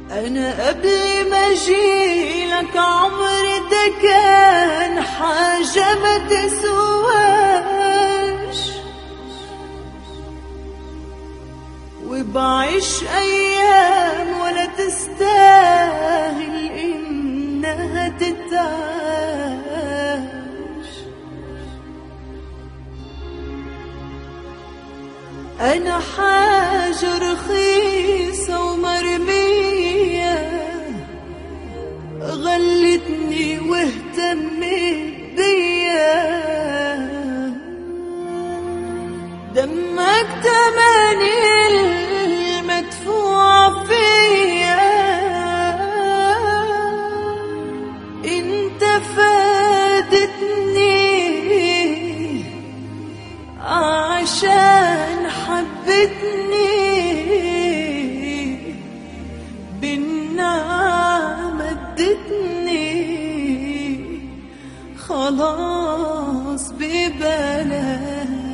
أنا قبل ما أجيلك عمري ده كان حاجة ما تسواش وبعيش أيام ولا تستاهل إنها تتعاش أنا حاجة رخيصة ومرمية غلتني واهتمت بيا دمك تماني المدفوع فيا انت فادتني عشان حبتني بالنعمة ادتني خلاص ببلاش